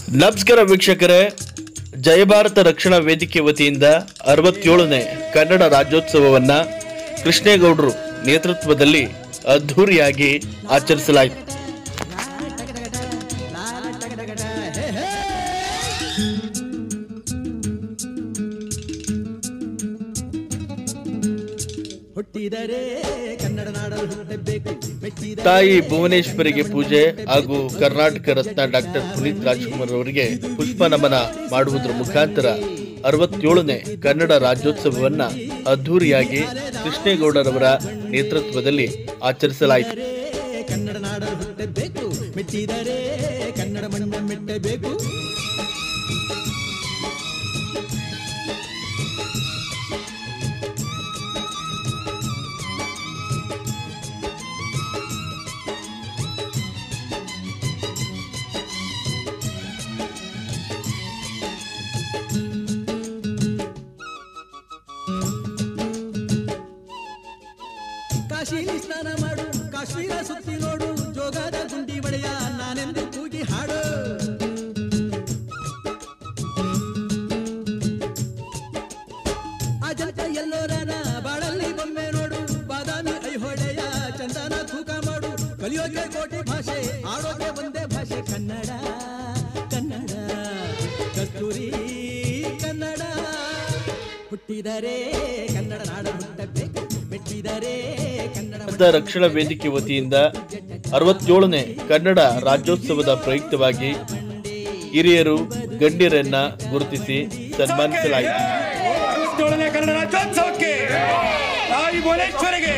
ನಮಸ್ಕಾರ ವೀಕ್ಷಕರೇ ಜಯ ಭಾರತ ರಕ್ಷಣಾ ವೇದಿಕೆ ವತಿಯಿಂದ ಅರವತ್ತೇಳನೇ ಕನ್ನಡ ರಾಜ್ಯೋತ್ಸವವನ್ನ ಕೃಷ್ಣೇಗೌಡರು ನೇತೃತ್ವದಲ್ಲಿ ಅದ್ಧೂರಿಯಾಗಿ ಆಚರಿಸಲಾಯಿತು ಹುಟ್ಟಿದರೆ ಕನ್ನಡ ನಾಡಲು ಹುಟ್ಟಬೇಕು ಮೆಟ್ಟಿದ ತಾಯಿ ಭುವನೇಶ್ವರಿಗೆ ಪೂಜೆ ಹಾಗೂ ಕರ್ನಾಟಕ ರತ್ನ ಡಾಕ್ಟರ್ ಪುನೀತ್ ರಾಜ್ಕುಮಾರ್ ಅವರಿಗೆ ಪುಷ್ಪ ನಮನ ಮಾಡುವುದರ ಮುಖಾಂತರ ಅರವತ್ತೇಳನೇ ಕನ್ನಡ ರಾಜ್ಯೋತ್ಸವವನ್ನ ಅದ್ಧೂರಿಯಾಗಿ ಕೃಷ್ಣೇಗೌಡರವರ ನೇತೃತ್ವದಲ್ಲಿ ಆಚರಿಸಲಾಯಿತು ಕನ್ನಡ ನಾಡಲು ಹುಟ್ಟಬೇಕು ಮೆಟ್ಟಿದರೆ ಕನ್ನಡ ಮಣ್ಣ ಮೆಟ್ಟಬೇಕು ಕಾಶಿಲಿ ಸ್ನಾನ ಮಾಡು ಕಾಶ್ಮೀರ ಸುತ್ತಿ ನೋಡು ಜೋಗದ ಗುಂಡಿ ಒಡೆಯ ನಾನೆಂದು ಕೂಗಿ ಹಾಡು ಅಜಂತ ಎಲ್ಲೋರನ ಬಾಳಲ್ಲಿ ಬೊಮ್ಮೆ ನೋಡು ಬಾದಾಮಿ ಐಹೊಳೆಯ ಚಂದನ ತೂಕ ಮಾಡು ಕಲಿಯೋಕೆ ಕೋಟಿ ಭಾಷೆ ಆಡೋಕೆ ಒಂದೇ ಭಾಷೆ ಕನ್ನಡ ಕನ್ನಡ ಕಸ್ತೂರಿ ಕನ್ನಡ ಹುಟ್ಟಿದರೆ ಕನ್ನಡ ನಾಡ ಹುಟ್ಟಬೇಕು ಮೆಟ್ಟಿದರೆ ಕನ್ನಡ ಭಾರತ ರಕ್ಷಣಾ ವೇದಿಕೆ ವತಿಯಿಂದ ಅರವತ್ತೇಳನೇ ಕನ್ನಡ ರಾಜ್ಯೋತ್ಸವದ ಪ್ರಯುಕ್ತವಾಗಿ ಹಿರಿಯರು ಗಣ್ಯರನ್ನ ಗುರುತಿಸಿ ಸನ್ಮಾನಿಸಲಾಯಿತು ಅರವತ್ತೇಳನೇ ಕನ್ನಡ ರಾಜ್ಯೋತ್ಸವಕ್ಕೆ ತಾಯಿ ಭುವನೇಶ್ವರಿಗೆ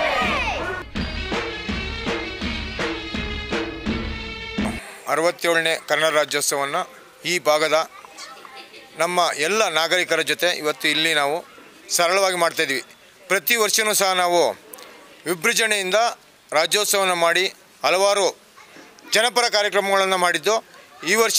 ಅರವತ್ತೇಳನೇ ಕನ್ನಡ ರಾಜ್ಯೋತ್ಸವವನ್ನು ಈ ಭಾಗದ ನಮ್ಮ ಎಲ್ಲ ನಾಗರಿಕರ ಜೊತೆ ಇವತ್ತು ಇಲ್ಲಿ ನಾವು ಸರಳವಾಗಿ ಮಾಡ್ತಾಯಿದ್ವಿ ಪ್ರತಿ ವರ್ಷವೂ ಸಹ ನಾವು ವಿಭೃಜನೆಯಿಂದ ರಾಜ್ಯೋತ್ಸವನ ಮಾಡಿ ಹಲವಾರು ಜನಪರ ಕಾರ್ಯಕ್ರಮಗಳನ್ನು ಮಾಡಿದ್ದು ಈ ವರ್ಷ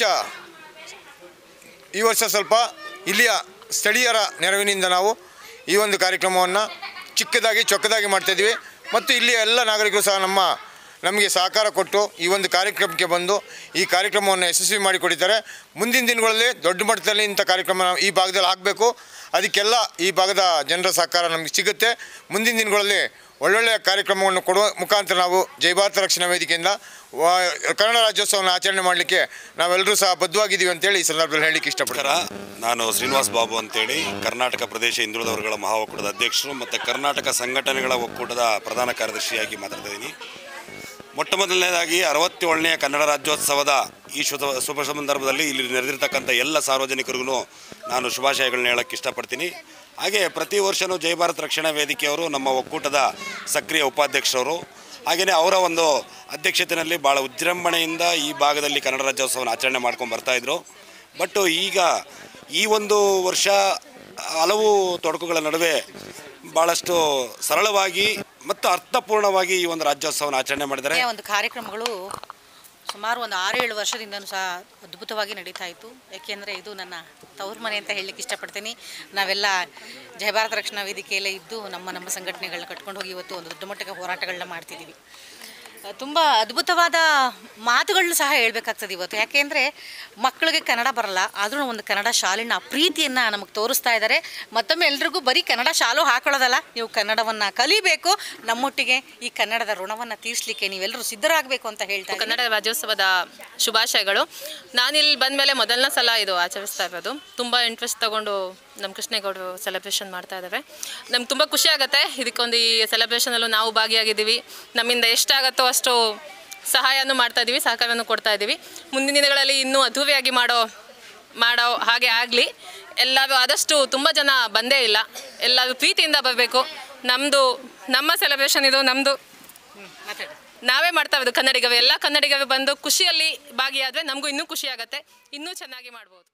ಈ ವರ್ಷ ಸ್ವಲ್ಪ ಇಲ್ಲಿಯ ಸ್ಥಳೀಯರ ನೆರವಿನಿಂದ ನಾವು ಈ ಒಂದು ಕಾರ್ಯಕ್ರಮವನ್ನು ಚಿಕ್ಕದಾಗಿ ಚೊಕ್ಕದಾಗಿ ಮಾಡ್ತಾಯಿದ್ವಿ ಮತ್ತು ಇಲ್ಲಿಯ ಎಲ್ಲ ನಾಗರಿಕರು ಸಹ ನಮ್ಮ ನಮಗೆ ಸಹಕಾರ ಕೊಟ್ಟು ಈ ಒಂದು ಕಾರ್ಯಕ್ರಮಕ್ಕೆ ಬಂದು ಈ ಕಾರ್ಯಕ್ರಮವನ್ನು ಯಶಸ್ವಿ ಮಾಡಿಕೊಟ್ಟಿದ್ದಾರೆ ಮುಂದಿನ ದಿನಗಳಲ್ಲಿ ದೊಡ್ಡ ಮಟ್ಟದಲ್ಲಿ ಇಂಥ ಕಾರ್ಯಕ್ರಮ ನಾವು ಈ ಭಾಗದಲ್ಲಿ ಆಗಬೇಕು ಅದಕ್ಕೆಲ್ಲ ಈ ಭಾಗದ ಜನರ ಸಹಕಾರ ನಮಗೆ ಸಿಗುತ್ತೆ ಮುಂದಿನ ದಿನಗಳಲ್ಲಿ ಒಳ್ಳೊಳ್ಳೆಯ ಕಾರ್ಯಕ್ರಮವನ್ನು ಕೊಡುವ ಮುಖಾಂತರ ನಾವು ಜೈ ಭಾರತ ರಕ್ಷಣಾ ವೇದಿಕೆಯಿಂದ ವಾ- ಕನ್ನಡ ರಾಜ್ಯೋತ್ಸವವನ್ನು ಆಚರಣೆ ಮಾಡಲಿಕ್ಕೆ ನಾವೆಲ್ಲರೂ ಸಹ ಬದ್ಧವಾಗಿದ್ದೀವಿ ಅಂತೇಳಿ ಈ ಸಂದರ್ಭದಲ್ಲಿ ಹೇಳಲಿಕ್ಕೆ ಇಷ್ಟಪಡ್ತಾರೆ ನಮಸ್ಕಾರ ನಾನು ಶ್ರೀನಿವಾಸ್ ಬಾಬು ಅಂತೇಳಿ ಕರ್ನಾಟಕ ಪ್ರದೇಶ ಹಿಂದುಳಿದ ವರ್ಗಗಳ ಮಹಾ ಒಕ್ಕೂಟದ ಅಧ್ಯಕ್ಷರು ಮತ್ತು ಕರ್ನಾಟಕ ಸಂಘಟನೆಗಳ ಒಕ್ಕೂಟದ ಪ್ರಧಾನ ಕಾರ್ಯದರ್ಶಿಯಾಗಿ ಮಾತಾಡ್ತಾ ಇದ್ದೀನಿ ಮೊಟ್ಟ ಮೊದಲನೇದಾಗಿ ಅರವತ್ತೇಳನೇ ಕನ್ನಡ ರಾಜ್ಯೋತ್ಸವದ ಈ ಶುಭ ಶುಭ ಸಂದರ್ಭದಲ್ಲಿ ಇಲ್ಲಿ ನೆರೆದಿರ್ತಕ್ಕಂಥ ಎಲ್ಲ ಸಾರ್ವಜನಿಕರಿಗೂ ನಾನು ಶುಭಾಶಯಗಳನ್ನ ಹೇಳಕ್ಕೆ ಇಷ್ಟಪಡ್ತೀನಿ ಹಾಗೆ ಪ್ರತಿ ವರ್ಷವೂ ಜಯ ಭಾರತ್ ರಕ್ಷಣಾ ವೇದಿಕೆಯವರು ನಮ್ಮ ಒಕ್ಕೂಟದ ಸಕ್ರಿಯ ಉಪಾಧ್ಯಕ್ಷರವರು ಹಾಗೆಯೇ ಅವರ ಒಂದು ಅಧ್ಯಕ್ಷತೆಯಲ್ಲಿ ಭಾಳ ವಿಜೃಂಭಣೆಯಿಂದ ಈ ಭಾಗದಲ್ಲಿ ಕನ್ನಡ ರಾಜ್ಯೋತ್ಸವನ ಆಚರಣೆ ಮಾಡ್ಕೊಂಡು ಬರ್ತಾಯಿದ್ರು ಬಟ್ ಈಗ ಈ ಒಂದು ವರ್ಷ ಹಲವು ತೊಡಕುಗಳ ನಡುವೆ ಭಾಳಷ್ಟು ಸರಳವಾಗಿ ಮತ್ತು ಅರ್ಥಪೂರ್ಣವಾಗಿ ಈ ಒಂದು ರಾಜ್ಯೋತ್ಸವನ ಆಚರಣೆ ಮಾಡಿದ್ದಾರೆ ಈ ಒಂದು ಕಾರ್ಯಕ್ರಮಗಳು ಸುಮಾರು ಒಂದು ಆರೇಳು ವರ್ಷದಿಂದನೂ ಸಹ ಅದ್ಭುತವಾಗಿ ನಡೀತಾ ಇತ್ತು ಯಾಕೆಂದರೆ ಇದು ನನ್ನ ತವ್ರ ಮನೆ ಅಂತ ಹೇಳಲಿಕ್ಕೆ ಇಷ್ಟಪಡ್ತೀನಿ ನಾವೆಲ್ಲ ಜಯ ಭಾರತ ರಕ್ಷಣಾ ವೇದಿಕೆಯಲ್ಲೇ ಇದ್ದು ನಮ್ಮ ನಮ್ಮ ಸಂಘಟನೆಗಳನ್ನ ಕಟ್ಕೊಂಡು ಹೋಗಿ ಇವತ್ತು ಒಂದು ದೊಡ್ಡ ಮಟ್ಟಕ್ಕೆ ಹೋರಾಟಗಳನ್ನ ಮಾಡ್ತಿದ್ದೀವಿ ತುಂಬ ಅದ್ಭುತವಾದ ಮಾತುಗಳನ್ನು ಸಹ ಹೇಳ್ಬೇಕಾಗ್ತದೆ ಇವತ್ತು ಯಾಕೆಂದರೆ ಮಕ್ಕಳಿಗೆ ಕನ್ನಡ ಬರಲ್ಲ ಆದ್ರೂ ಒಂದು ಕನ್ನಡ ಶಾಲಿನ ಪ್ರೀತಿಯನ್ನು ನಮಗೆ ತೋರಿಸ್ತಾ ಇದ್ದಾರೆ ಮತ್ತೊಮ್ಮೆ ಎಲ್ರಿಗೂ ಬರೀ ಕನ್ನಡ ಶಾಲು ಹಾಕೊಳ್ಳೋದಲ್ಲ ನೀವು ಕನ್ನಡವನ್ನು ಕಲಿಬೇಕು ನಮ್ಮೊಟ್ಟಿಗೆ ಈ ಕನ್ನಡದ ಋಣವನ್ನು ತೀರಿಸಲಿಕ್ಕೆ ನೀವೆಲ್ಲರೂ ಸಿದ್ಧರಾಗಬೇಕು ಅಂತ ಹೇಳ್ತಾ ಇದ್ದೀನಿ. ಕನ್ನಡ ರಾಜ್ಯೋತ್ಸವದ ಶುಭಾಶಯಗಳು ನಾನಿಲ್ಲಿ ಬಂದಮೇಲೆ ಮೊದಲನೇ ಸಲ ಇದು ಆಚರಿಸ್ತಾ ಇರೋದು ತುಂಬ ಇಂಟ್ರೆಸ್ಟ್ ತಗೊಂಡು ನಮ್ಮ ಕೃಷ್ಣೇಗೌಡರು ಸೆಲೆಬ್ರೇಷನ್ ಮಾಡ್ತಾ ಇದ್ದಾರೆ ನಮ್ಗೆ ತುಂಬ ಖುಷಿ ಆಗುತ್ತೆ ಇದಕ್ಕೊಂದು ಈ ಸೆಲೆಬ್ರೇಷನಲ್ಲೂ ನಾವು ಭಾಗಿಯಾಗಿದ್ದೀವಿ ನಮ್ಮಿಂದ ಎಷ್ಟಾಗತ್ತೋ ಅಷ್ಟು ಸಹಾಯನೂ ಮಾಡ್ತಾ ಇದ್ದೀವಿ ಸಹಕಾರನೂ ಕೊಡ್ತಾ ಇದ್ದೀವಿ ಮುಂದಿನ ದಿನಗಳಲ್ಲಿ ಇನ್ನೂ ಅದ್ಧೂರಿಯಾಗಿ ಮಾಡೋ ಮಾಡೋ ಹಾಗೆ ಆಗಲಿ ಎಲ್ಲರೂ ಆದಷ್ಟು ತುಂಬ ಜನ ಬಂದೇ ಇಲ್ಲ ಎಲ್ಲರೂ ಪ್ರೀತಿಯಿಂದ ಬರಬೇಕು ನಮ್ಮದು ನಮ್ಮ ಸೆಲೆಬ್ರೇಷನ್ ಇದು ನಮ್ಮದು ನಾವೇ ಮಾಡ್ತಾ ಇರೋದು ಕನ್ನಡಿಗರು ಎಲ್ಲ ಕನ್ನಡಿಗರು ಬಂದು ಖುಷಿಯಲ್ಲಿ ಭಾಗಿಯಾದರೆ ನಮಗೂ ಇನ್ನೂ ಖುಷಿ ಆಗುತ್ತೆ ಇನ್ನೂ ಚೆನ್ನಾಗಿ ಮಾಡ್ಬೋದು